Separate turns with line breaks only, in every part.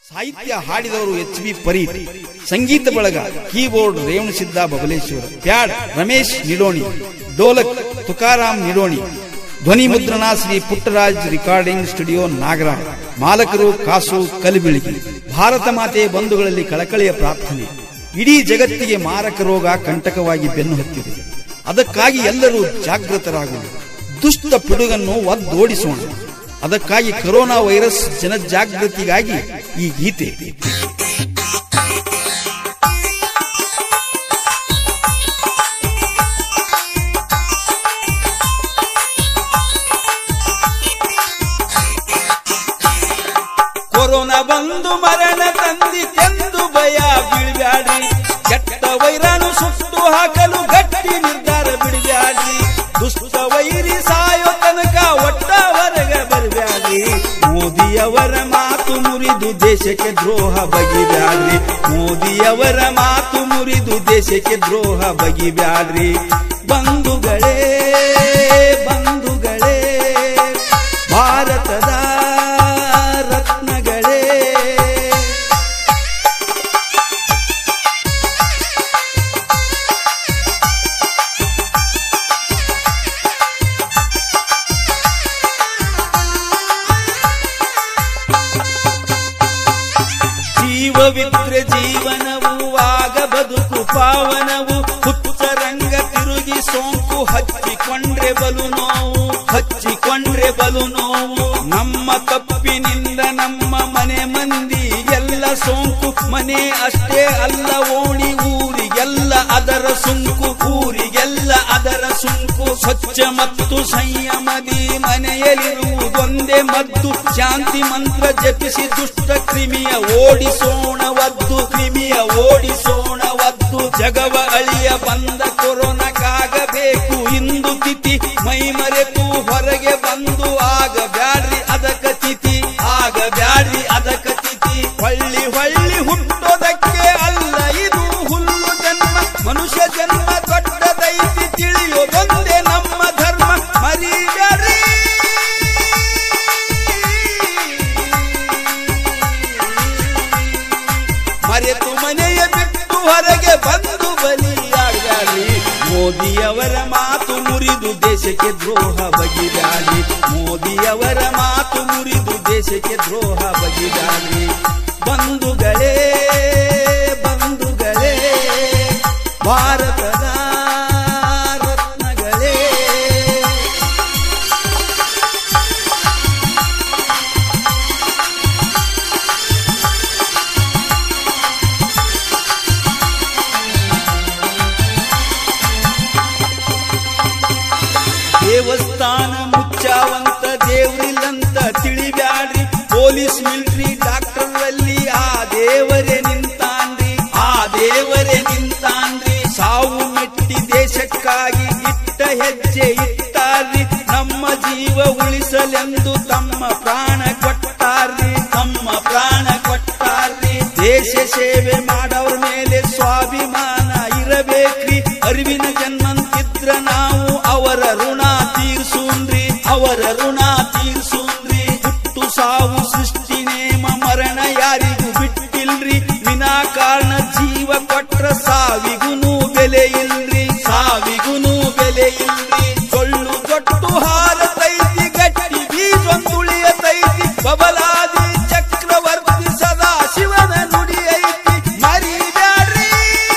ಸಾಹಿತ್ಯ ಹಾಡಿದವರು H B ಪರೀಟ್ ಸಂಗೀತ ಬಳಗ ಕೀಬೋರ್ಡ್ ರೇವಣಸಿದ್ದ ಬಬಲೇಶ್ವರ ಪ್ಯಾಡ್ ರಮೇಶ್ ನಿಡೋಣಿ ಡೋಲಕ್ ತುಕಾರಾಮ್ ನಿಡೋಣಿ ಧ್ವನಿ ಮುದ್ರಣ ಶ್ರೀ ಪುಟ್ಟರಾಜ್ ರೆಕಾರ್ಡಿಂಗ್ ಸ್ಟುಡಿಯೋ ನಾಗರಾಜ್ ಮಾಲಕರು ಕಾಸು ಕಲಿಬಿಳಿಗಿ ಭಾರತ ಮಾತೆ ಬಂಧುಗಳಲ್ಲಿ ಕಳಕಳಿಯ ಪ್ರಾರ್ಥನೆ ಇಡೀ ಜಗತ್ತಿಗೆ ಮಾರಕ ರೋಗ ಕಂಟಕವಾಗಿ ಬೆನ್ನು ಹತ್ತಿದೆ ಅದಕ್ಕಾಗಿ ಎಲ್ಲರೂ ಜಾಗೃತರಾಗುವುದು ದುಷ್ಟ ಪಿಡುಗನ್ನು ಒದ್ದೋಡಿಸೋಣ ಅದಕ್ಕಾಗಿ ಕೊರೋನಾ ವೈರಸ್ ಜನಜಾಗೃತಿಗಾಗಿ ಈ ಗೀತೆ ಕೊರೋನಾ ಬಂದು ಮರಣ ತಂದಿತೆಂದು ಭಯ ಬೀಳ್ಬ್ಯಾಡ್ರಿ ಕೆಟ್ಟ ವೈರಾಣು ಸುಟ್ಟು ಹಾಕಲು ಗಟ್ಟಿ ನಿರ್ಧಾರ ಬಿಡ್ಬ್ಯಾಡ್ರಿ ದುಷ್ಟ ವೈರಿ ಸಾಯೋ ತನಕ ಒಟ್ಟ ಹೊರಗ ಬರ್ಬ್ಯಾಡ್ರಿ ಮೋದಿಯವರ ಮಾತು ಮುರಿದು ದೇಶಕ್ಕೆ ದ್ರೋಹ ಬಗಿಬ್ಯಾಡ್ರಿ ಮೋದಿಯವರ ಮಾತು ಮುರಿದು ದೇಶಕ್ಕೆ ದ್ರೋಹ ಬಗಿಬ್ಯಾಡ್ರಿ ಬಂಧುಗಳೇ ಬಂಧುಗಳೇ ಭಾರತದ ರತ್ನಗಳೇ ಜೀವವಿದ್ರೆ ಜೀವನವು ಆಗ ಬದುಕು ಪಾವನವು ಹುಚ್ಚರಂಗ ತಿರುಗಿ ಸೋಂಕು ಹಚ್ಚಿಕೊಂಡ್ರೆ ಬಲು ನೋವು ಹಚ್ಚಿಕೊಂಡ್ರೆ ಬಲು ನೋವು ನಮ್ಮ ತಪ್ಪಿನಿಂದ ನಮ್ಮ ಮನೆ ಮಂದಿ ಎಲ್ಲ ಸೋಂಕು ಮನೆ ಅಷ್ಟೇ ಅಲ್ಲ ಓಣಿ ಊರಿಗೆಲ್ಲ ಅದರ ಸುಂಕು ಊರಿಗೆಲ್ಲ ಅದರ ಸುಂಕು ಸ್ವಚ್ಛ ಮತ್ತು ಸಂಯಮದಿ ಮನೆಯಲ್ಲಿರುವುದೊಂದೇ ಮದ್ದು ಶಾಂತಿ ಮಂತ್ರ ಜಪಿಸಿ ದುಷ್ಟ ಕ್ರಿಮಿಯ ಓಡಿಸೋಣವದ್ದು ಕ್ರಿಮಿಯ ಓಡಿಸೋಣವದ್ದು ಜಗವ ಅಳಿಯ ಬಂದ ಕೊರೋನಾಕ್ಕಾಗಬೇಕು ಇಂದು ತಿಥಿ ಮೈ ಮರೆತು ಹೊರಗೆ ಬಂದು ಆಗ ಬ್ಯಾಡ್ರಿ ಅದಕ ತಿಥಿ ಆಗ ಬ್ಯಾಡ್ರಿ ಅದಕ ತಿಥಿ ಹೊಳ್ಳಿ ಹೊಳ್ಳಿ ಹುಟ್ಟೋದಕ್ಕೆ ಅಲ್ಲ ಇದು ಹುಲ್ಲು ಜನ್ಮ ಮನುಷ್ಯ ಜನ್ಮ ದೊಡ್ಡದೈತಿ ತಿಳಿಯೋದೊಂದೇ ನಮ್ಮ ಧರ್ಮ ಮರಿಬ್ಯಾಡ್ರಿ ಮರೆತು ಮನೆಯ ಬಿಟ್ಟು ಹೊರಗೆ ಬಂದು ಬಲಿಯಾಗಲಿ ಮೋದಿಯವರ ಮಾತು ಮುರಿದು ದೇಶಕ್ಕೆ ದ್ರೋಹ ಬಗಿದಾಳಿ ಮೋದಿಯವರ ಮಾತು ಮುರಿದು ದೇಶಕ್ಕೆ ದ್ರೋಹ ಬಗಿದಾಳಿ ಬಂಧುಗಳೇ ಬಂಧುಗಳೇ ಭಾರತದ ರತ್ನಗಳೇ ದೇವಸ್ಥಾನ ಮುಚ್ಚಾವಂತ ದೇವ್ರಿಲ್ಲಂತ ತಿಳಿಬ್ಯಾಡ್ರಿ ಪೊಲೀಸ್ ಮಿಲಿಟರಿ ಡಾಕ್ಟರ್ ಅಲ್ಲಿ ಆ ದೇವರೇ ನಿಂತಾನ್ರಿ ಆ ದೇವರೇ ನಿಂತಾನ್ರಿ ಸಾವು ಮೆಟ್ಟಿ ದೇಶಕ್ಕಾಗಿ ಇಟ್ಟ ಹೆಜ್ಜೆ ಇಟ್ಟಾರ್ರಿ ನಮ್ಮ ಜೀವ ಉಳಿಸಲೆಂದು ತಮ್ಮ ಪ್ರಾಣ ಕೊಟ್ಟಾರ್ರಿ ತಮ್ಮ ಪ್ರಾಣ ಕೊಟ್ಟಾರ್ರಿ ದೇಶ ಸೇವೆ ಮಾಡವ್ರ ಮೇಲೆ ಸ್ವಾಭಿಮಾನ ಇರಬೇಕ್ರಿ ಅರಿವಿನ ಜನ್ಮಂತಿದ್ರ ನಾವು ಅವರ ಋಣ ತೀರ್ಸೂನ್ರಿ ಅವರ ಋಣ ತೀರ್ಸೂನ್ರಿ ಹುಟ್ಟು ಸಾವು ಸೃಷ್ಟಿ ನೇಮ ಮರಣ ಯಾರಿಗೂ ಬಿಟ್ಟಿಲ್ರಿ ವಿನಾಕಾರಣ ಜೀವ ಕೊಟ್ರ ಸಾವಿಗುನು ಬೆಲೆ ಇಲ್ರಿ ಸಾವಿಗುನು ಬೆಲೆ ಇಲ್ರಿ ಸೊಳ್ಳು ತೊಟ್ಟು ಹಾರತೈತಿ ಗಟ್ಟಿ ಬೀಜೊಂದುಳಿಯತೈತಿ ಬಬಲಾದಿ ಚಕ್ರವರ್ತಿ ಸದಾ ಶಿವನ ನುಡಿ ಐತಿ ಮರಿಬ್ಯಾಡ್ರಿ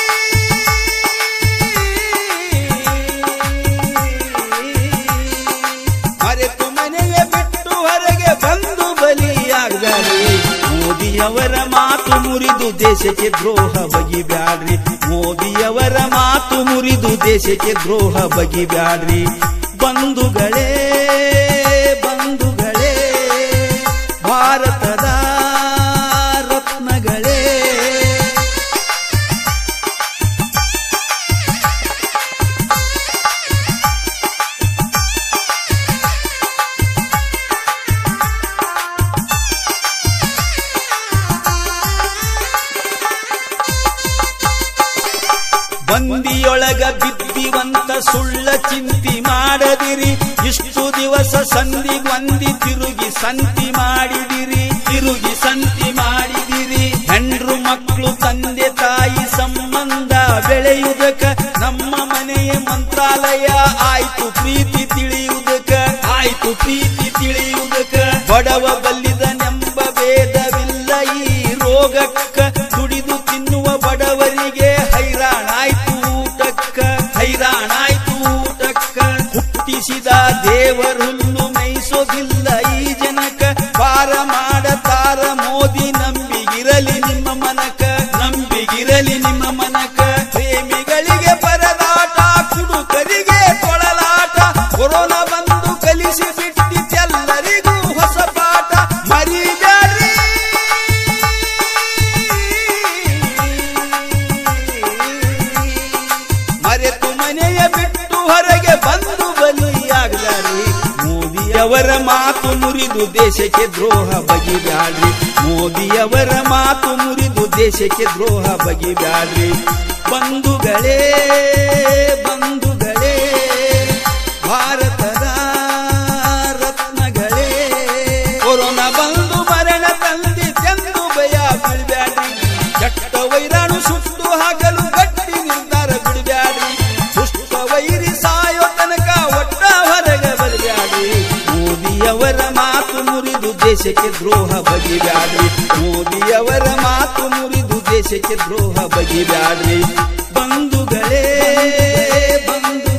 ಮರೆತು ಮನೆಯ ಬಿಟ್ಟು ಹೊರಗೆ ಬಂದು ಬಲಿಯಾಗಲಿ ಮೋದಿಯವರ ಮಾತು ಮುರಿದು ದೇಶಕ್ಕೆ ದ್ರೋಹ ಬಗಿಬ್ಯಾಡ್ರಿ ಮೋದಿಯವರ ಮಾತು ಮುರಿದು ದೇಶಕ್ಕೆ ದ್ರೋಹ ಬಗಿಬ್ಯಾಡ್ರಿ ಬಂಧುಗಳೇ ಬಂಧುಗಳೇ ಭಾರತದ ರತ್ನಗಳೇ ಬಂದಿಯೊಳಗ ಬಿದ್ದಿವಂತ ಸುಳ್ಳ ಚಿಂತಿ ಮಾಡದಿರಿ ಇಷ್ಟು ದಿವಸ ಸಂಧಿ ಬಂದಿ ತಿರುಗಿ ಸಂತಿ ಮಾಡಿದಿರಿ ತಿರುಗಿ ಸಂತಿ ಮಾಡಿದಿರಿ ಮಕ್ಕಳು ತಂದೆ ತಾಯಿ ಸಂಬಂಧ ಬೆಳೆಯುವುದಕ್ಕ ನಮ್ಮ ಮನೆಯ ಮಂತ್ರಾಲಯ ಆಯ್ತು ಪ್ರೀತಿ ತಿಳಿಯುವುದಕ್ಕ ಆಯ್ತು ಪ್ರೀತಿ ತಿಳಿಯುವುದಕ್ಕ ಬಡವ ಬಲ್ಲಿದ ನೆಂಬ ಭೇದವಿಲ್ಲ ಈ ರೋಗಕ್ಕ ದುಡಿದು ತಿನ್ನುವ ಬಡವರಿಗೆ ಹೈರಾಣಾಯ್ತು ಊಟಕ್ಕ ಹೈರಾಣಾಯ್ತು ಊಟಕ್ಕ ಹುಟ್ಟಿಸಿದ ದೇವರುಲ್ಲು ಮೈಸೋದಿಲ್ಲ ಈ ಜನಕ ಪಾರ ಮಾಡತಾರ ಮೋದಿ ನಂಬಿಗಿರಲಿ ನಿಮ್ಮ ಮನಕ ನಂಬಿಗಿರಲಿ ನಿಮ್ಮ ಮನಕ ಪ್ರೇಮಿಗಳಿಗೆ ಪರದಾಟ ಕುಡುಕರಿಗೆ ಕೊಳಲಾಟ ಕೊರೋನಾ ಬಂದು ಕಲಿಸಿ ಬಿಟ್ಟಿದ್ದೆಲ್ಲರಿಗೂ ಹೊಸ ಪಾಠ ಮರಿಬೇಡ್ರಿ ಮರೆತು ಮನೆಯ ಬಿಟ್ಟು ಹೊರಗೆ ಬಂದು ಬಲಿಯಾಗಲಾರಿ ಮೋದಿಯವರ ಮಾತು ಮುರಿದು ದೇಶಕ್ಕೆ ದ್ರೋಹ ಬಗಿಬ್ಯಾಡ್ರಿ ಮೋದಿಯವರ ಮಾತು ಮುರಿದು ದೇಶಕ್ಕೆ ದ್ರೋಹ ಬಗಿಬ್ಯಾಡ್ರಿ ಬಂಧುಗಳೇ ಬಂಧುಗಳೇ ಭಾರತದ ರತ್ನಗಳೇ ಕೊರೋನಾ ಬಂದು ಮರಣ ತಂದಿದ್ದೆಂದು ಭಯ ಬೀಳ್ಬ್ಯಾಡ್ರಿ ಚಟ್ಟ ವೈರಾಣು ಸುಟ್ಟು ಹಾಕಲು ಗಟ್ಟಿ ನಿರ್ಧಾರ ಬಿಡಬ್ಯಾಡ್ರಿ ದುಷ್ಟ ವೈರಿ ಸಾಯೋ ತನಕ ಒಟ್ಟ ಹೊರಗ ಬರಬ್ಯಾಡ್ರಿ ಮೋದಿಯವರ ಮಾತು ಮುರಿದು ದೇಶಕ್ಕೆ ದ್ರೋಹ ಬಗಿಬ್ಯಾಡ್ರಿ ಮೋದಿಯವರ ಮಾತು ಮುರಿದು ದೇಶಕ್ಕೆ ದ್ರೋಹ ಬಗಿಬ್ಯಾಡ್ರಿ ಬಂಧುಗಳೇ ಬಂಧು